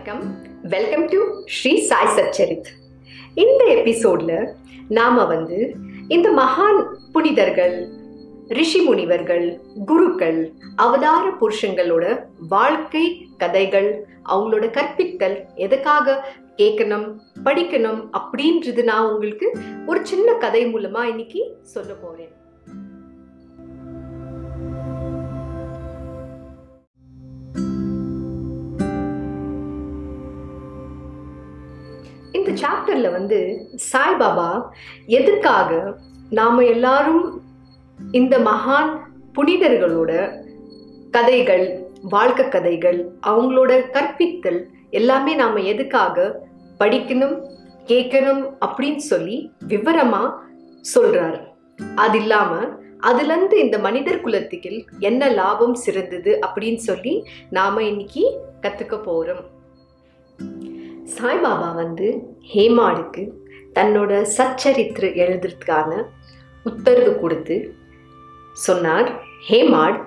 வணக்கம் welcome to Sri Sai Satcharit இந்த எபிசோடில் நாம் வந்து இந்த மகான் புனிதர்கள் ரிஷி முனிவர்கள் குருக்கள் அவதார புருஷங்களோட வாழ்க்கை கதைகள் அவங்களோட கற்பித்தல் எதுக்காக கேட்கணும் படிக்கணும் அப்படின்றது நான் உங்களுக்கு ஒரு சின்ன கதை மூலமா இன்னைக்கு சொல்ல போறேன் இந்த சாப்டர்ல வந்து சாய்பாபா எதுக்காக நாம எல்லாரும் இந்த மகான் புனிதர்களோட கதைகள் வாழ்க்கை கதைகள் அவங்களோட கற்பித்தல் எல்லாமே நாம எதுக்காக படிக்கணும் கேட்கணும் அப்படின்னு சொல்லி விவரமா சொல்றாரு அது இல்லாம அதுல இருந்து இந்த மனிதர் குலத்துக்கு என்ன லாபம் சிறந்தது அப்படின்னு சொல்லி நாம இன்னைக்கு கத்துக்க போறோம் சாய்பாபா வந்து ஹேமாடுக்கு தன்னோட சச்சரித்திர எழுதுறதுக்கான உத்தரவு கொடுத்து சொன்னார் ஹேமாட்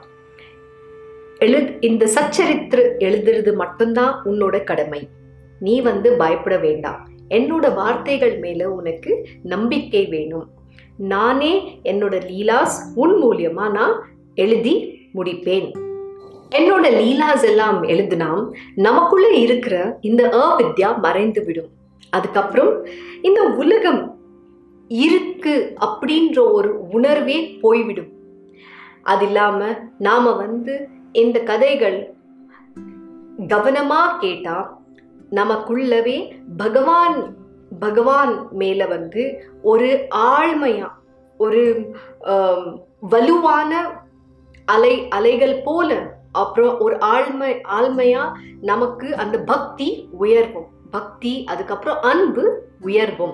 எழு இந்த சச்சரித்திர எழுதுறது மட்டும்தான் உன்னோட கடமை நீ வந்து பயப்பட வேண்டாம் என்னோட வார்த்தைகள் மேல உனக்கு நம்பிக்கை வேணும் நானே என்னோட லீலாஸ் உன் மூலியமா நான் எழுதி முடிப்பேன் என்னோட லீலாஸ் எல்லாம் எழுதுனா நமக்குள்ள இருக்கிற இந்த அவித்யா மறைந்து விடும் அதுக்கப்புறம் இந்த உலகம் இருக்கு அப்படின்ற ஒரு உணர்வே போய்விடும் அது இல்லாம நாம வந்து இந்த கதைகள் கவனமா கேட்டா நமக்குள்ளவே பகவான் பகவான் மேல வந்து ஒரு ஆழ்மையா ஒரு ஆம், வலுவான அலை அலைகள் போல அப்புறம் ஒரு ஆழ்மை ஆழ்மையா நமக்கு அந்த பக்தி உயர்வும் பக்தி அதுக்கப்புறம் அன்பு உயர்வும்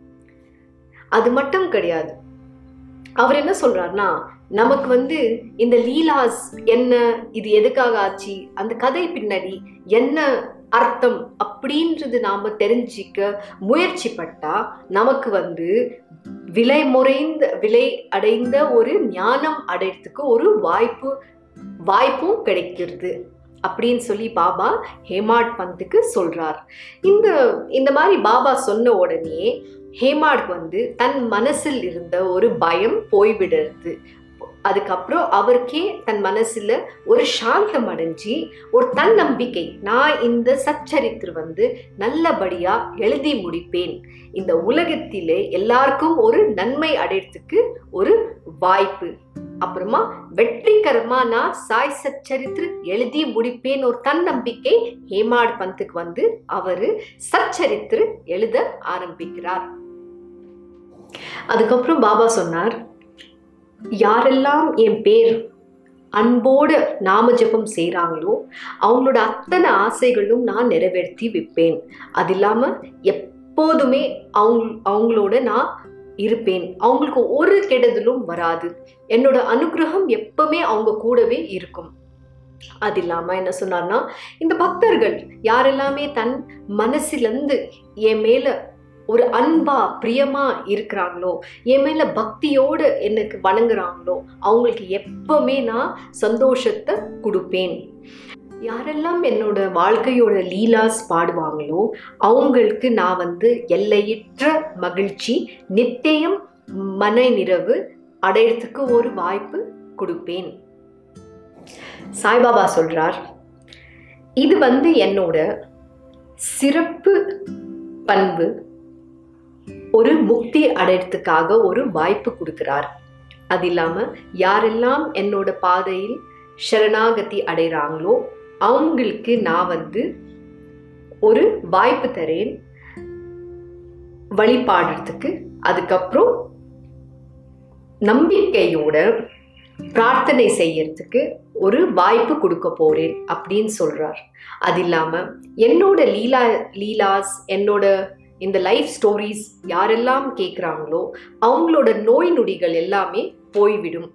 அது மட்டும் கிடையாது அவர் என்ன சொல்றாருன்னா நமக்கு வந்து இந்த லீலாஸ் என்ன இது எதுக்காக ஆச்சு அந்த கதை பின்னாடி என்ன அர்த்தம் அப்படின்றது நாம தெரிஞ்சிக்க முயற்சி பட்டா நமக்கு வந்து விலை முறைந்த விலை அடைந்த ஒரு ஞானம் அடைறதுக்கு ஒரு வாய்ப்பு வாய்ப்பும் கிடைக்கிறது அப்படின்னு சொல்லி பாபா ஹேமாட் பந்துக்கு சொல்றார் இந்த இந்த மாதிரி பாபா சொன்ன உடனே ஹேமாட் வந்து தன் மனசில் இருந்த ஒரு பயம் போய்விடுறது அதுக்கப்புறம் அவருக்கே தன் மனசுல ஒரு சாந்தம் அடைஞ்சி ஒரு தன்னம்பிக்கை நான் இந்த சச்சரித்திர வந்து நல்லபடியா எழுதி முடிப்பேன் இந்த உலகத்திலே எல்லாருக்கும் ஒரு நன்மை அடையறதுக்கு ஒரு வாய்ப்பு அப்புறமா வெற்றிகரமா நான் சாய் சச்சரித்திர எழுதி முடிப்பேன் ஒரு தன்னம்பிக்கை ஹேமாட் பந்துக்கு வந்து அவரு சச்சரித்திர எழுத ஆரம்பிக்கிறார் அதுக்கப்புறம் பாபா சொன்னார் யாரெல்லாம் என் பேர் அன்போடு நாம ஜெபம் செய்கிறாங்களோ அவங்களோட அத்தனை ஆசைகளும் நான் நிறைவேற்றி வைப்பேன் அது இல்லாமல் எப்போதுமே அவங்க அவங்களோட நான் இருப்பேன் அவங்களுக்கு ஒரு கெடுதலும் வராது என்னோட அனுகிரகம் எப்பவுமே அவங்க கூடவே இருக்கும் அது இல்லாமல் என்ன சொன்னார்னா இந்த பக்தர்கள் யாரெல்லாமே தன் மனசிலேருந்து என் மேலே ஒரு அன்பா பிரியமா இருக்கிறாங்களோ என் மேல பக்தியோடு எனக்கு வணங்குறாங்களோ அவங்களுக்கு எப்பவுமே நான் சந்தோஷத்தை கொடுப்பேன் யாரெல்லாம் என்னோட வாழ்க்கையோட லீலாஸ் பாடுவாங்களோ அவங்களுக்கு நான் வந்து எல்லையற்ற மகிழ்ச்சி நித்தியம் மன நிறைவு அடையறதுக்கு ஒரு வாய்ப்பு கொடுப்பேன் சாய்பாபா சொல்றார் இது வந்து என்னோட சிறப்பு பண்பு ஒரு முக்தி அடையறதுக்காக ஒரு வாய்ப்பு கொடுக்கிறார் அது இல்லாமல் யாரெல்லாம் என்னோட பாதையில் சரணாகதி அடைகிறாங்களோ அவங்களுக்கு நான் வந்து ஒரு வாய்ப்பு தரேன் வழிபாடுறதுக்கு அதுக்கப்புறம் நம்பிக்கையோட பிரார்த்தனை செய்யறதுக்கு ஒரு வாய்ப்பு கொடுக்க போறேன் அப்படின்னு சொல்றார் அது இல்லாம என்னோட லீலா லீலாஸ் என்னோட இந்த லைஃப் ஸ்டோரிஸ் யாரெல்லாம் கேட்குறாங்களோ அவங்களோட நோய் நொடிகள் எல்லாமே போய்விடும்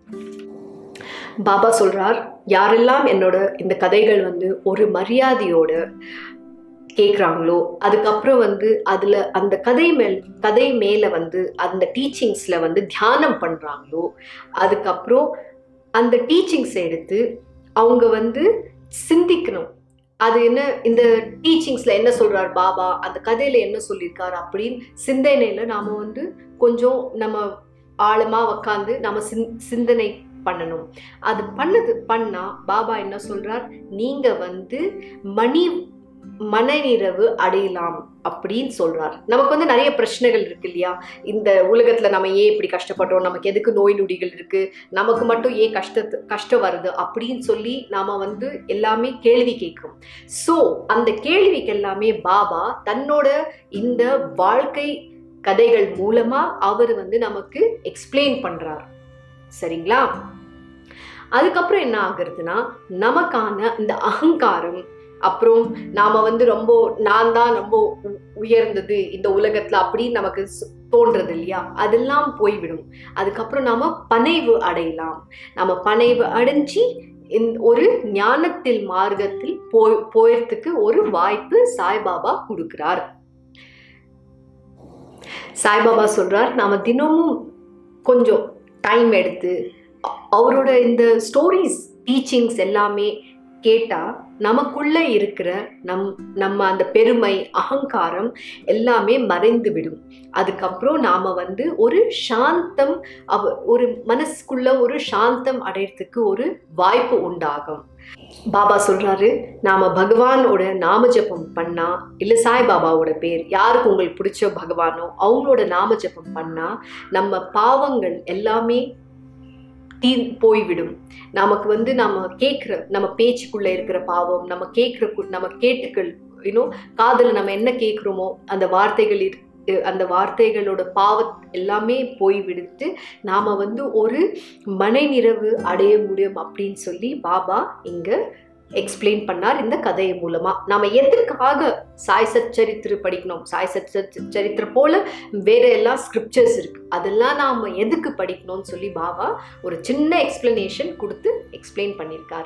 பாபா சொல்றார் யாரெல்லாம் என்னோட இந்த கதைகள் வந்து ஒரு மரியாதையோட கேட்குறாங்களோ அதுக்கப்புறம் வந்து அதில் அந்த கதை மேல் கதை மேலே வந்து அந்த டீச்சிங்ஸில் வந்து தியானம் பண்ணுறாங்களோ அதுக்கப்புறம் அந்த டீச்சிங்ஸ் எடுத்து அவங்க வந்து சிந்திக்கணும் அது என்ன இந்த டீச்சிங்ஸ்ல என்ன சொல்றார் பாபா அந்த கதையில என்ன சொல்லியிருக்காரு அப்படின்னு சிந்தனையில நாம வந்து கொஞ்சம் நம்ம ஆழமா உக்காந்து நம்ம சிந் சிந்தனை பண்ணணும் அது பண்ணது பண்ணா பாபா என்ன சொல்றார் நீங்க வந்து மணி மனநிறைவு அடையலாம் அப்படின்னு சொல்றார் நமக்கு வந்து நிறைய பிரச்சனைகள் இருக்கு இல்லையா இந்த உலகத்துல நம்ம ஏன் இப்படி கஷ்டப்படுறோம் நமக்கு எதுக்கு நோய் நொடிகள் இருக்கு நமக்கு மட்டும் ஏன் கஷ்டத்து கஷ்டம் வருது அப்படின்னு சொல்லி நாம வந்து எல்லாமே கேள்வி கேட்கிறோம் ஸோ அந்த கேள்விக்கு எல்லாமே பாபா தன்னோட இந்த வாழ்க்கை கதைகள் மூலமா அவர் வந்து நமக்கு எக்ஸ்பிளைன் பண்றார் சரிங்களா அதுக்கப்புறம் என்ன ஆகுறதுன்னா நமக்கான இந்த அகங்காரம் அப்புறம் நாம வந்து ரொம்ப நான் தான் ரொம்ப உ- உயர்ந்தது இந்த உலகத்துல அப்படின்னு நமக்கு சு- தோன்றது இல்லையா அதெல்லாம் போய்விடும் அதுக்கப்புறம் நாம பனைவு அடையலாம் நம்ம பனைவு அடைஞ்சு இந்த ஒரு ஞானத்தில் மார்க்கத்தில் போய் போயறதுக்கு ஒரு வாய்ப்பு சாய்பாபா கொடுக்கிறார் சாய்பாபா சொல்றார் நாம தினமும் கொஞ்சம் டைம் எடுத்து அ- அவரோட இந்த ஸ்டோரிஸ் டீச்சிங்ஸ் எல்லாமே கேட்டால் நமக்குள்ள இருக்கிற நம் நம்ம அந்த பெருமை அகங்காரம் எல்லாமே மறைந்து விடும் அதுக்கப்புறம் நாம் வந்து ஒரு சாந்தம் அவ ஒரு மனசுக்குள்ள ஒரு சாந்தம் அடையிறதுக்கு ஒரு வாய்ப்பு உண்டாகும் பாபா சொல்றாரு நாம பகவானோட நாம ஜெபம் பண்ணா இல்ல சாய் பாபாவோட பேர் யாருக்கு உங்களுக்கு பிடிச்ச பகவானோ அவங்களோட நாம ஜெபம் பண்ணா நம்ம பாவங்கள் எல்லாமே தீ போய்விடும் நமக்கு வந்து நம்ம கேட்குற நம்ம பேச்சுக்குள்ள இருக்கிற பாவம் நம்ம கேட்குற நம்ம கேட்டுக்கள் இன்னும் காதில் நம்ம என்ன கேட்குறோமோ அந்த வார்த்தைகள் இரு- அந்த வார்த்தைகளோட பாவம் எல்லாமே போய் விடுத்து நாம் வந்து ஒரு மனநிறைவு அடைய முடியும் அப்படின்னு சொல்லி பாபா இங்கே எக்ஸ்பிளைன் பண்ணார் இந்த கதை மூலமா நாம எதற்காக சாய் சத் சரித்திர படிக்கணும் சாய் சத் சத் சரித்திர போல வேற எல்லாம் ஸ்கிரிப்சர்ஸ் இருக்கு அதெல்லாம் நாம எதுக்கு படிக்கணும்னு சொல்லி பாபா ஒரு சின்ன எக்ஸ்பிளனேஷன் கொடுத்து எக்ஸ்பிளைன் பண்ணியிருக்கார்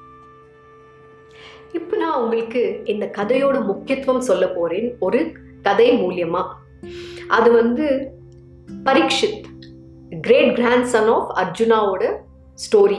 இப்போ நான் உங்களுக்கு இந்த கதையோட முக்கியத்துவம் சொல்ல போறேன் ஒரு கதை மூலியமா அது வந்து Parikshit great grandson of அர்ஜுனாவோட ஸ்டோரி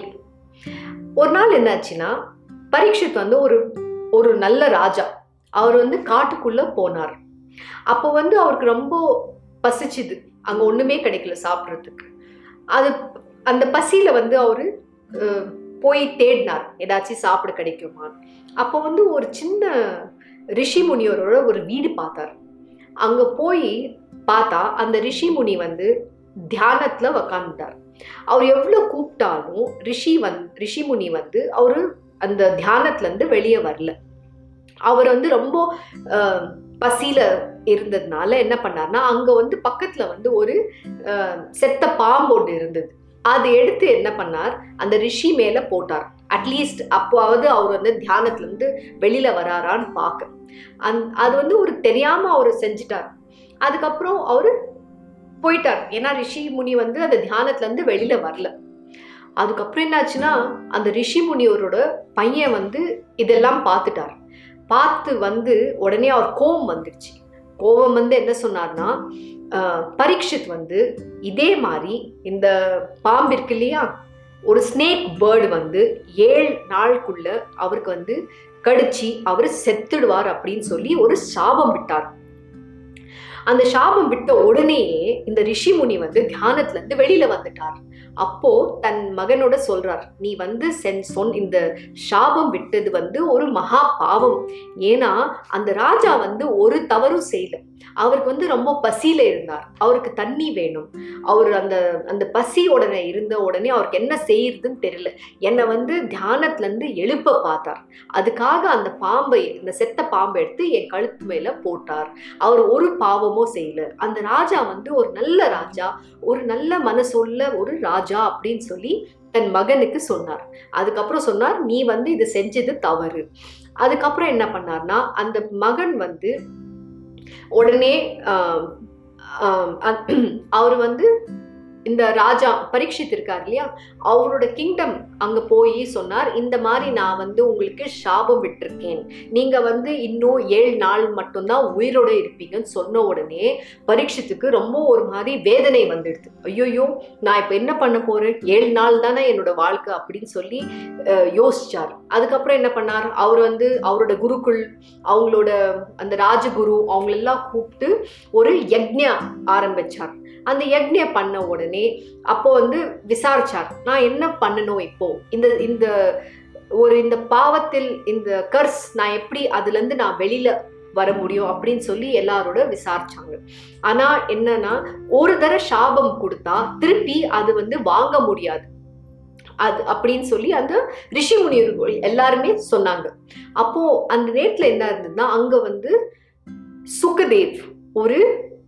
ஒரு நாள் என்னாச்சுன்னா பரீட்சித் வந்து ஒரு ஒரு நல்ல ராஜா அவர் வந்து காட்டுக்குள்ள போனார் அப்போ வந்து அவருக்கு ரொம்ப பசிச்சுது அங்க ஒண்ணுமே கிடைக்கல சாப்பிட்றதுக்கு அது அந்த பசியில வந்து அவரு அஹ், போய் தேடினார் ஏதாச்சும் சாப்பிட கிடைக்குமா அப்போ வந்து ஒரு சின்ன ரிஷி முனிவரோட ஒரு வீடு பார்த்தார் அங்க போய் பார்த்தா அந்த ரிஷி முனி வந்து தியானத்துல உக்காந்துட்டார் அவர் எவ்வளோ கூப்பிட்டாலும் ரிஷி வந் ரிஷி முனி வந்து அவரு அந்த தியானத்துல இருந்து வெளியே வரல அவர் வந்து ரொம்ப அஹ், பசியில இருந்ததுனால என்ன பண்ணார்னா அங்க வந்து பக்கத்துல வந்து ஒரு அஹ், செத்த பாம்பு ஒன்று இருந்தது அதை எடுத்து என்ன பண்ணார் அந்த ரிஷி மேல போட்டார் அட்லீஸ்ட் அப்போவாவது அவர் வந்து தியானத்துல இருந்து வெளியில வராரான்னு பார்க்க அந் அது வந்து ஒரு தெரியாம அவர் செஞ்சிட்டார் அதுக்கப்புறம் அவரு போயிட்டார் ஏன்னா ரிஷி முனி வந்து அந்த தியானத்துல இருந்து வெளியில வரல அதுக்கப்புறம் என்னாச்சுன்னா அந்த ரிஷி முனிவரோட பையன் வந்து இதெல்லாம் பார்த்துட்டார் பார்த்து வந்து உடனே அவர் கோபம் வந்துடுச்சு கோபம் வந்து என்ன சொன்னார்னா ஆஹ், பரீட்சித் வந்து இதே மாதிரி இந்த பாம்பு இருக்கு இல்லையா ஒரு ஸ்னேக் பேர்டு வந்து ஏழு நாளுக்குள்ள அவருக்கு வந்து கடிச்சு அவர் செத்துடுவார் அப்படின்னு சொல்லி ஒரு சாபம் விட்டார் அந்த சாபம் விட்ட உடனேயே இந்த ரிஷி முனி வந்து தியானத்துல இருந்து வெளியில வந்துட்டார் அப்போ தன் மகனோட சொல்றார் நீ வந்து சென் சொன் இந்த சாபம் விட்டது வந்து ஒரு மகா பாவம் ஏன்னா அந்த ராஜா வந்து ஒரு தவறும் செய்யல அவருக்கு வந்து ரொம்ப பசியில இருந்தார் அவருக்கு தண்ணி வேணும் அவர் அந்த அந்த பசி உடனே இருந்த உடனே அவருக்கு என்ன செய்யறதுன்னு தெரியல என்னை வந்து தியானத்துல இருந்து எழுப்ப பார்த்தார் அதுக்காக அந்த பாம்பை இந்த செத்த பாம்பை எடுத்து என் கழுத்து மேல போட்டார் அவர் ஒரு பாவமோ செய்யல அந்த ராஜா வந்து ஒரு நல்ல ராஜா ஒரு நல்ல மனசுள்ள ஒரு ராஜா அப்படின்னு சொல்லி தன் மகனுக்கு சொன்னார் அதுக்கப்புறம் சொன்னார் நீ வந்து இது செஞ்சது தவறு அதுக்கப்புறம் என்ன பண்ணார்னா அந்த மகன் வந்து உடனே ஆம், ஆம், அ- அவர் வந்து இந்த ராஜா பரீட்சித் இருக்கார் இல்லையா அவரோட கிங்டம் அங்க போய் சொன்னார் இந்த மாதிரி நான் வந்து உங்களுக்கு சாபம் விட்டிருக்கேன் நீங்க வந்து இன்னும் ஏழு நாள் மட்டும்தான் உயிரோட இருப்பீங்கன்னு சொன்ன உடனே பரீட்சித்துக்கு ரொம்ப ஒரு மாதிரி வேதனை வந்துடுது ஐயோயோ நான் இப்போ என்ன பண்ண போறேன் ஏழு நாள் தானே என்னோட வாழ்க்கை அப்படின்னு சொல்லி அஹ், யோசிச்சார் அதுக்கப்புறம் என்ன பண்ணார் அவர் வந்து அவரோட குருக்குள் அவங்களோட அந்த ராஜகுரு அவங்களெல்லாம் கூப்பிட்டு ஒரு யக்ஞா ஆரம்பிச்சார் அந்த யக்ஞ பண்ண உடனே அப்போ வந்து விசாரிச்சார் நான் என்ன பண்ணணும் இப்போ இந்த இந்த ஒரு இந்த பாவத்தில் இந்த கர்ஸ் நான் எப்படி அதுலேருந்து நான் வெளியில வர முடியும் அப்படின்னு சொல்லி எல்லாரோட விசாரிச்சாங்க ஆனா என்னன்னா ஒரு தடவை சாபம் கொடுத்தா திருப்பி அது வந்து வாங்க முடியாது அது அப்படின்னு சொல்லி அந்த ரிஷி முனிவர்கள் எல்லாருமே சொன்னாங்க அப்போ அந்த நேரத்துல என்ன இருந்ததுன்னா அங்க வந்து சுகதேவ் ஒரு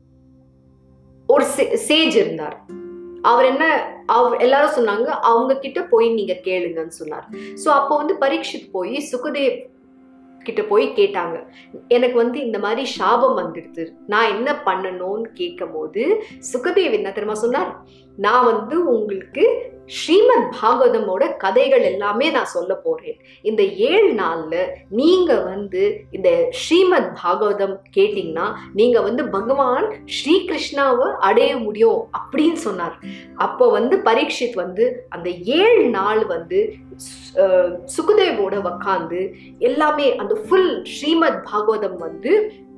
ஒரு சேஜ் இருந்தார் அவர் என்ன அவ எல்லாரும் சொன்னாங்க அவங்க கிட்ட போய் நீங்க கேளுங்கன்னு சொன்னார் ஸோ அப்போ வந்து பரீட்சித் போய் சுகதேவ் கிட்ட போய் கேட்டாங்க எனக்கு வந்து இந்த மாதிரி சாபம் வந்துடுது நான் என்ன பண்ணணும்னு கேட்கும் போது சுகதேவ் என்ன தெரியுமா சொன்னார் நான் வந்து உங்களுக்கு ஸ்ரீமத் பாகவதமோட கதைகள் எல்லாமே நான் சொல்ல போறேன் இந்த ஏழு நாள்ல நீங்க வந்து இந்த ஸ்ரீமத் பாகவதம் கேட்டீங்கன்னா நீங்க வந்து பகவான் ஸ்ரீகிருஷ்ணாவை அடைய முடியும் அப்படின்னு சொன்னார் அப்போ வந்து பரீட்சித் வந்து அந்த ஏழு நாள் வந்து அஹ், சுகுதேவோட உக்காந்து எல்லாமே அந்த ஃபுல் ஸ்ரீமத் பாகவதம் வந்து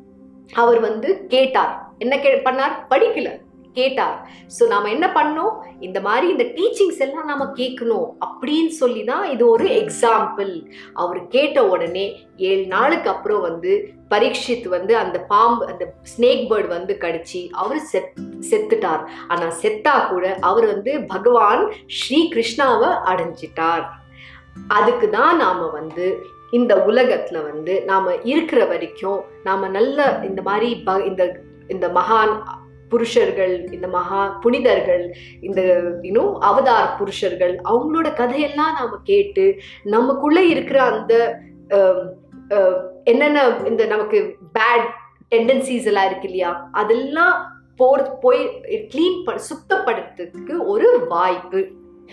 அவர் வந்து கேட்டார் என்ன கே பண்ணார் படிக்கல கேட்டார் ஸோ நாம என்ன பண்ணோம் இந்த மாதிரி இந்த டீச்சிங்ஸ் எல்லாம் நாம கேட்கணும் அப்படின்னு சொல்லி தான் இது ஒரு எக்ஸாம்பிள் அவர் கேட்ட உடனே ஏழு நாளுக்கு அப்புறம் வந்து பரீட்சித் வந்து அந்த பாம்பு அந்த ஸ்னேக் பேர்ட் வந்து கடிச்சு அவர் செத் செத்துட்டார் ஆனா செத்தா கூட அவர் வந்து பகவான் ஸ்ரீ கிருஷ்ணாவை அடைஞ்சிட்டார் அதுக்கு தான் நாம வந்து இந்த உலகத்துல வந்து நாம இருக்கிற வரைக்கும் நாம நல்ல இந்த மாதிரி ப- இந்த இந்த மகான் புருஷர்கள் இந்த மகா புனிதர்கள் இந்த இன்னும் அவதார் புருஷர்கள் அவங்களோட கதையெல்லாம் நாம கேட்டு நமக்குள்ள இருக்கிற அந்த அஹ், அஹ், என்னென்ன இந்த நமக்கு பேட் டெண்டன்சிஸ் எல்லாம் இருக்கு இல்லையா அதெல்லாம் போர் போய் க்ளீன் ப சுத்தப்படுத்துறதுக்கு ஒரு வாய்ப்பு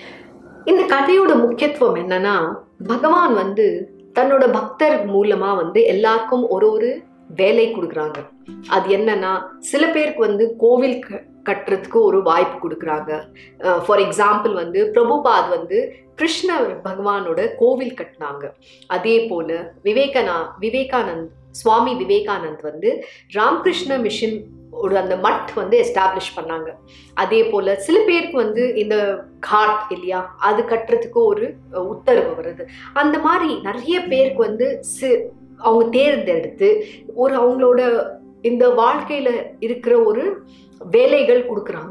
இந்த கதையோட முக்கியத்துவம் என்னன்னா பகவான் வந்து தன்னோட பக்தர் மூலமா வந்து எல்லாருக்கும் ஒரு ஒரு வேலை கொடுக்குறாங்க அது என்னன்னா சில பேருக்கு வந்து கோவில் க- கட்டுறதுக்கு ஒரு வாய்ப்பு கொடுக்குறாங்க ஃபார் எக்ஸாம்பிள் வந்து பிரபுபாத் வந்து கிருஷ்ண பகவானோட கோவில் கட்டினாங்க அதே போல விவேகனா விவேகானந்த் சுவாமி விவேகானந்த் வந்து ராமகிருஷ்ண மிஷன் ஒரு அந்த மட் வந்து எஸ்டாப்ளிஷ் பண்ணாங்க அதே போல சில பேருக்கு வந்து இந்த காட் இல்லையா அது கட்டுறதுக்கு ஒரு அஹ், உத்தரவு வருது அந்த மாதிரி நிறைய பேருக்கு வந்து சி அவங்க தேர்ந்தெடுத்து ஒரு அவங்களோட இந்த வாழ்க்கையில இருக்கிற ஒரு வேலைகள் கொடுக்குறாங்க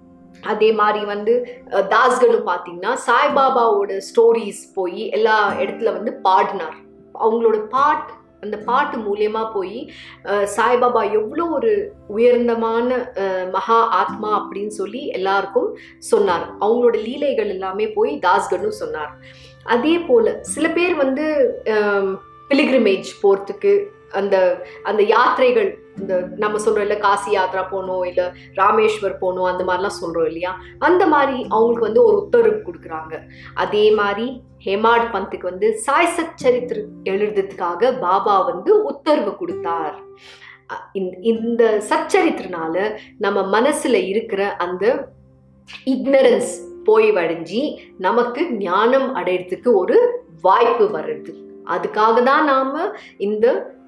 அதே மாதிரி வந்து அஹ், தாஸ்கனு பார்த்தீங்கன்னா சாய்பாபாவோட ஸ்டோரிஸ் போய் எல்லா இடத்துல வந்து பாடினார் அவங்களோட பாட் அந்த பாட்டு மூலியமா போய் அஹ், சாய்பாபா எவ்வளோ ஒரு உயர்ந்தமான அஹ், மகா ஆத்மா அப்படின்னு சொல்லி எல்லாருக்கும் சொன்னார் அவங்களோட லீலைகள் எல்லாமே போய் தாஸ்கனு சொன்னார் அதே போல சில பேர் வந்து பிலிகிரிமேஜ் போகிறதுக்கு அந்த அந்த யாத்திரைகள் இந்த நம்ம சொல்றோம் இல்ல காசி யாத்ரா போகணும் இல்ல ராமேஸ்வர் போகணும் அந்த மாதிரிலாம் சொல்றோம் இல்லையா அந்த மாதிரி அவங்களுக்கு வந்து ஒரு உத்தரவு கொடுக்குறாங்க அதே மாதிரி ஹேமாட் பந்துக்கு வந்து சாய் சச்சரித்திர எழுதுறதுக்காக பாபா வந்து உத்தரவு கொடுத்தார் அ- இந்த- இந்த சச்சரித்திரனால நம்ம மனசுல இருக்கிற அந்த இக்னரன்ஸ் போய் வடிஞ்சி நமக்கு ஞானம் அடையிறதுக்கு ஒரு வாய்ப்பு வர்றது அதுக்காக தான் நாம இந்த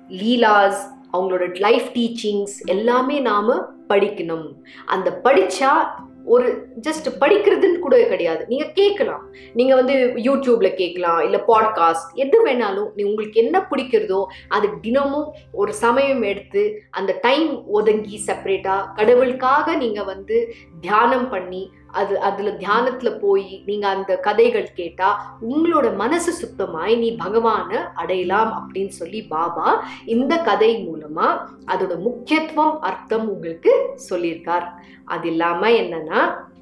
லீலாஸ் அவங்களோட லைஃப் டீச்சிங்ஸ் எல்லாமே நாம படிக்கணும் அந்த படிச்சா ஒரு ஜஸ்ட் படிக்கிறதுன்னு கூட கிடையாது நீங்க கேட்கலாம் நீங்க வந்து யூடியூப்ல கேட்கலாம் இல்ல பாட்காஸ்ட் எது வேணாலும் நீ உங்களுக்கு என்ன பிடிக்கிறதோ அது தினமும் ஒரு சமயம் எடுத்து அந்த டைம் ஒதுங்கி செப்பரேட்டா கடவுளுக்காக நீங்க வந்து தியானம் பண்ணி அது அதுல தியானத்துல போய் நீங்க அந்த கதைகள் கேட்டா உங்களோட மனசு சுத்தமாய் நீ பகவானை அடையலாம் அப்படின்னு சொல்லி பாபா இந்த கதை மூலமா அதோட முக்கியத்துவம் அர்த்தம் உங்களுக்கு சொல்லியிருக்கார் அது இல்லாம என்னன்னா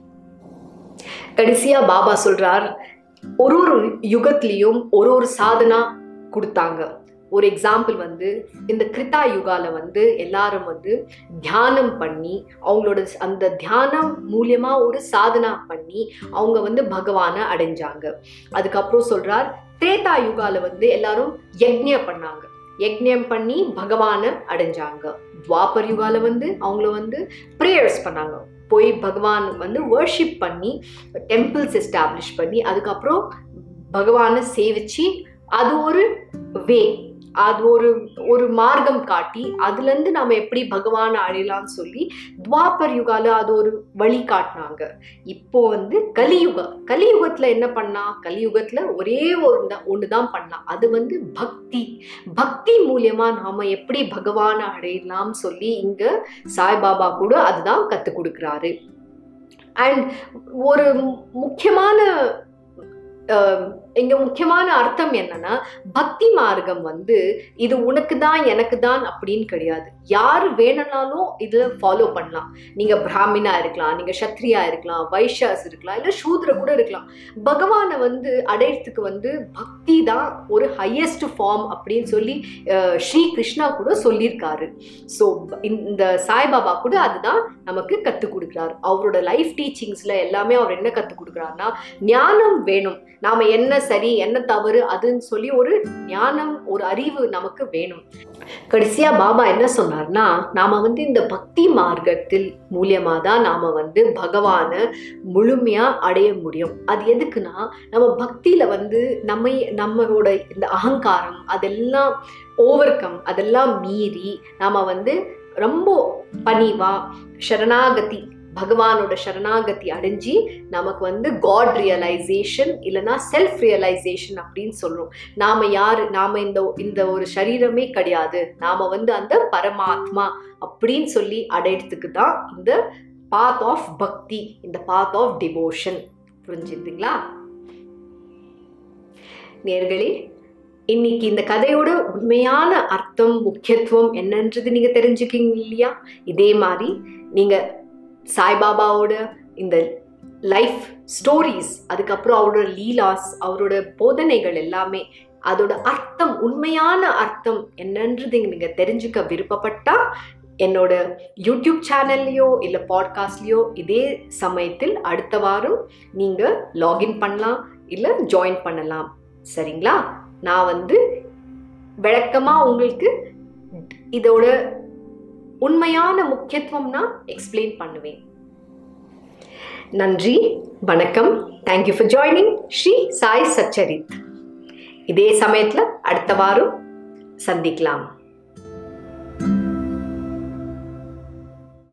கடைசியா பாபா சொல்றார் ஒரு ஒரு யுகத்திலையும் ஒரு ஒரு சாதனா கொடுத்தாங்க ஒரு எக்ஸாம்பிள் வந்து இந்த கிருத்தா யுகால வந்து எல்லாரும் வந்து தியானம் பண்ணி அவங்களோட அந்த தியானம் மூலியமா ஒரு சாதனா பண்ணி அவங்க வந்து பகவானை அடைஞ்சாங்க அதுக்கப்புறம் சொல்றார் திரேதா யுகால வந்து எல்லாரும் யக்ஞம் பண்ணாங்க யக்ஞம் பண்ணி பகவானை அடைஞ்சாங்க துவாபர் யுகால வந்து அவங்கள வந்து ப்ரேயர்ஸ் பண்ணாங்க போய் பகவான் வந்து வர்ஷிப் பண்ணி டெம்பிள்ஸ் எஸ்டாப்ளிஷ் பண்ணி அதுக்கப்புறம் பகவானை சேவிச்சு அது ஒரு வே அது ஒரு ஒரு மார்க்கம் காட்டி அதுலேருந்து நம்ம எப்படி பகவானை அடையலாம்னு சொல்லி துவாபர் யுகால அது ஒரு வழி காட்டினாங்க இப்போ வந்து கலியுக கலியுகத்தில் என்ன பண்ணா கலியுகத்தில் ஒரே ஒரு ஒன்று தான் பண்ணலாம் அது வந்து பக்தி பக்தி மூலியமா நாம எப்படி பகவானை அடையலாம் சொல்லி இங்க சாய்பாபா கூட அதுதான் கற்றுக் கொடுக்குறாரு அண்ட் ஒரு முக்கியமான இங்க முக்கியமான அர்த்தம் என்னன்னா பக்தி மார்க்கம் வந்து இது உனக்கு தான் எனக்கு தான் அப்படின்னு கிடையாது யார் வேணும்னாலும் இதுல ஃபாலோ பண்ணலாம் நீங்க பிராமினா இருக்கலாம் நீங்க சத்ரியா இருக்கலாம் வைஷ்யாஸ் இருக்கலாம் இல்ல சூத்ர கூட இருக்கலாம் பகவானை வந்து அடையறதுக்கு வந்து பக்தி தான் ஒரு ஹையஸ்ட் ஃபார்ம் அப்படின்னு சொல்லி ஸ்ரீ கிருஷ்ணா கூட சொல்லியிருக்காரு ஸோ இந்த சாய்பாபா கூட அதுதான் நமக்கு கற்றுக் கொடுக்குறாரு அவரோட லைஃப் டீச்சிங்ஸ்ல எல்லாமே அவர் என்ன கற்றுக் கொடுக்குறாருன்னா ஞானம் வேணும் நாம என்ன சரி என்ன தவறு அதுன்னு சொல்லி ஒரு ஞானம் ஒரு அறிவு நமக்கு வேணும் கடைசியா பாபா என்ன சொன்னார்னா நாம வந்து இந்த பக்தி மார்க்கத்தில் மூலியமா தான் நாம வந்து பகவானை முழுமையா அடைய முடியும் அது எதுக்குன்னா நம்ம பக்தியில வந்து நம்ம நம்மளோட இந்த அகங்காரம் அதெல்லாம் ஓவர் கம் அதெல்லாம் மீறி நாம வந்து ரொம்ப பணிவா சரணாகதி பகவானோட சரணாகதி அடைஞ்சி நமக்கு வந்து காட் ரியலைசேஷன் இல்லைன்னா செல்ஃப் ரியலைசேஷன் அப்படின்னு சொல்கிறோம் நாம் யார் நாம் இந்த இந்த ஒரு சரீரமே கிடையாது நாம் வந்து அந்த பரமாத்மா அப்படின்னு சொல்லி அடையிறதுக்கு தான் இந்த பாத் ஆஃப் பக்தி இந்த பாத் ஆஃப் டிவோஷன் புரிஞ்சுதுங்களா நேர்களே இன்னைக்கு இந்த கதையோட உண்மையான அர்த்தம் முக்கியத்துவம் என்னன்றது நீங்கள் தெரிஞ்சுக்கிங்க இல்லையா இதே மாதிரி நீங்கள் சாய்பாபாவோட இந்த லைஃப் ஸ்டோரிஸ் அதுக்கப்புறம் அவரோட லீலாஸ் அவரோட போதனைகள் எல்லாமே அதோட அர்த்தம் உண்மையான அர்த்தம் என்னன்றது நீங்கள் தெரிஞ்சுக்க விருப்பப்பட்டா என்னோட யூடியூப் சேனல்லையோ இல்லை பாட்காஸ்ட்லேயோ இதே சமயத்தில் அடுத்த வாரம் நீங்கள் லாகின் பண்ணலாம் இல்லை ஜாயின் பண்ணலாம் சரிங்களா நான் வந்து விளக்கமாக உங்களுக்கு இதோட உண்மையான முக்கியத்துவம்னா எக்ஸ்பிளைன் பண்ணுவேன் நன்றி வணக்கம் thank you for joining Sri Sai Satcharit இதே சமயத்தில் அடுத்த வாரம் சந்திக்கலாம்